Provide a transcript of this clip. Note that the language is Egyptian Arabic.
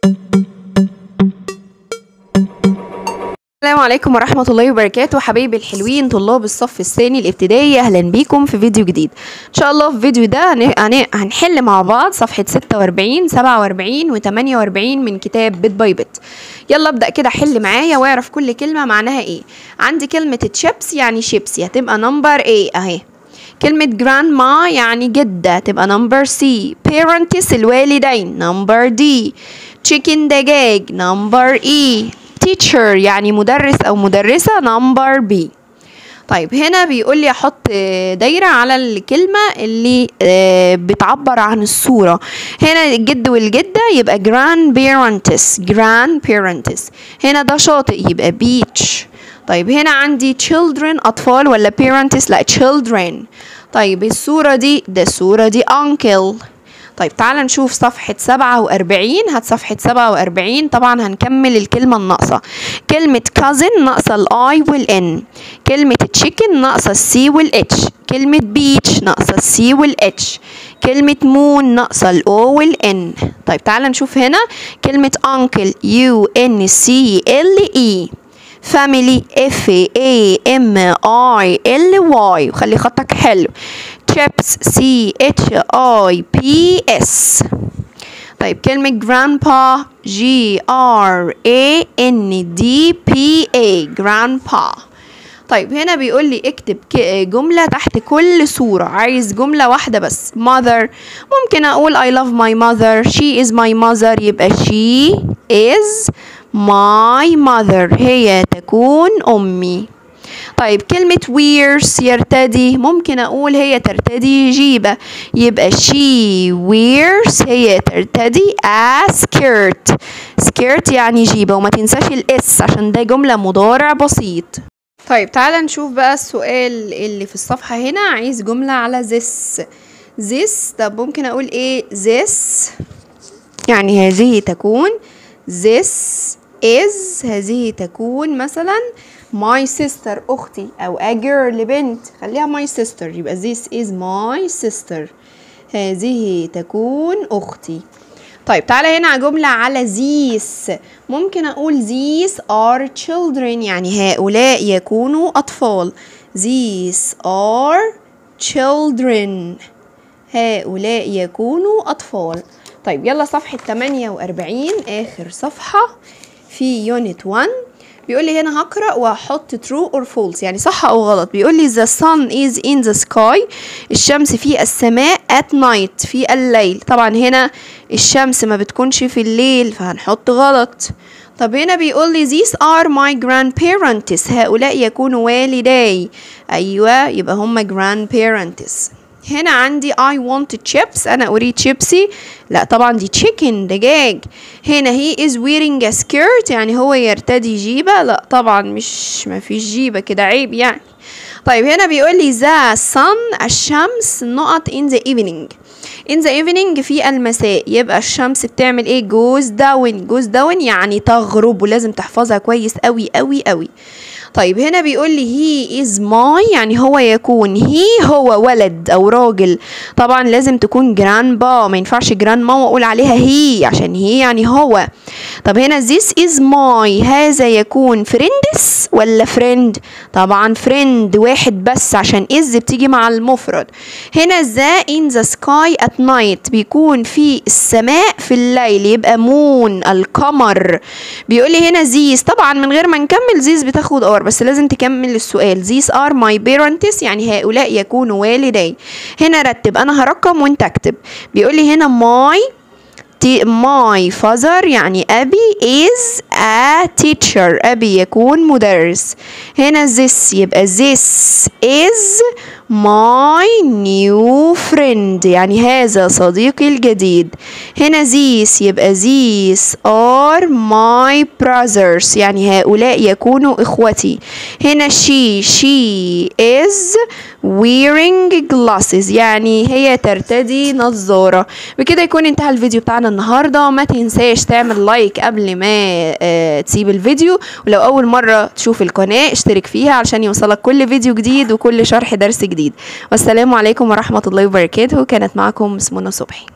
السلام عليكم ورحمة الله وبركاته حبايبي الحلوين طلاب الصف الثاني الابتدائي أهلا بيكم في فيديو جديد إن شاء الله في فيديو ده هن- هن- هنحل مع بعض صفحة 46 47 و 48 من كتاب بيت باي بيت يلا ابدأ كده حل معايا واعرف كل كلمة معناها ايه عندي كلمة تشيبس يعني شيبسي هتبقى نمبر ايه اهي كلمة جراندما يعني جدة تبقى نمبر سي parents الوالدين نمبر دي chicken دجاج نمبر اي teacher يعني مدرس أو مدرسة نمبر بي طيب هنا بيقول لي احط آه، دايره على الكلمه اللي آه، بتعبر عن الصوره هنا الجد والجده يبقى grandparents grandparents هنا ده شاطئ يبقى beach طيب هنا عندي children اطفال ولا parents لا children طيب الصوره دي ده الصوره دي uncle طيب تعال نشوف صفحة سبعة وأربعين هات صفحة سبعة وأربعين طبعا هنكمل الكلمة الناقصة كلمة cousin ناقصة الآي والإن كلمة chicken ناقصة السي والاتش كلمة beach ناقصة السي والاتش كلمة moon ناقصة الأو والإن طيب تعال نشوف هنا كلمة uncle U N C L E family F A M I L Y وخلي خطك حلو chips C H I P S طيب كلمة grandpa G R A N D P A grandpa طيب هنا بيقول لي اكتب ك- جملة تحت كل صورة عايز جملة واحدة بس mother ممكن أقول I love my mother she is my mother يبقى she is my mother هي تكون أمي طيب كلمة wears يرتدي ممكن أقول هي ترتدي جيبة يبقى she wears هي ترتدي a skirt skirt يعني جيبة وما تنساش الاس عشان ده جملة مضارع بسيط طيب تعالى نشوف بقى السؤال اللي في الصفحة هنا عايز جملة على this this طب ممكن أقول ايه this يعني هذه تكون this is هذه تكون مثلا my sister أختي أو a girl بنت خليها my sister يبقى this is my sister هذه تكون أختي طيب تعالى هنا على جملة على these ممكن أقول these are children يعني هؤلاء يكونوا أطفال these are children هؤلاء يكونوا أطفال طيب يلا صفحة 48 آخر صفحة في يونت 1 بيقول لي هنا هقرأ وهحط true or false يعني صح أو غلط بيقول لي the sun is in the sky الشمس في السماء at night في الليل طبعا هنا الشمس ما بتكونش في الليل فهنحط غلط طب هنا بيقول لي these are my grandparents هؤلاء يكونوا والداي أيوة يبقى هم grandparents هنا عندي I want chips أنا أريد شيبسي لا طبعا دي chicken دجاج هنا he is wearing a skirt يعني هو يرتدي جيبة لا طبعا مش ما فيش جيبة كده عيب يعني طيب هنا بيقول لي the sun الشمس نقط in the evening in the evening في المساء يبقى الشمس بتعمل ايه goes down goes down يعني تغرب ولازم تحفظها كويس قوي قوي قوي طيب هنا بيقول لي he is my يعني هو يكون he هو ولد او راجل طبعا لازم تكون grandpa ما ينفعش grandma واقول عليها he عشان هي يعني هو طب هنا this is my هذا يكون friends ولا friend طبعا friend واحد بس عشان is بتيجي مع المفرد هنا the in the sky at night بيكون في السماء في الليل يبقى moon القمر بيقول لي هنا these طبعا من غير ما نكمل these بتاخد اور بس لازم تكمل السؤال these are my parents يعني هؤلاء يكونوا والدي هنا رتب انا هرقم وانت اكتب بيقول لي هنا my تي- my father يعني أبي is a teacher أبي يكون مدرس هنا this يبقى this is my new friend يعني هذا صديقي الجديد هنا these يبقى these are my brothers يعني هؤلاء يكونوا إخوتي هنا she she is wearing glasses يعني هي ترتدي نظارة بكده يكون انتهى الفيديو بتاعنا النهاردة ما تنساش تعمل لايك قبل ما آه، تسيب الفيديو ولو أول مرة تشوف القناة اشترك فيها علشان يوصلك كل فيديو جديد وكل شرح درس جديد والسلام عليكم ورحمة الله وبركاته كانت معكم سمونة صبحي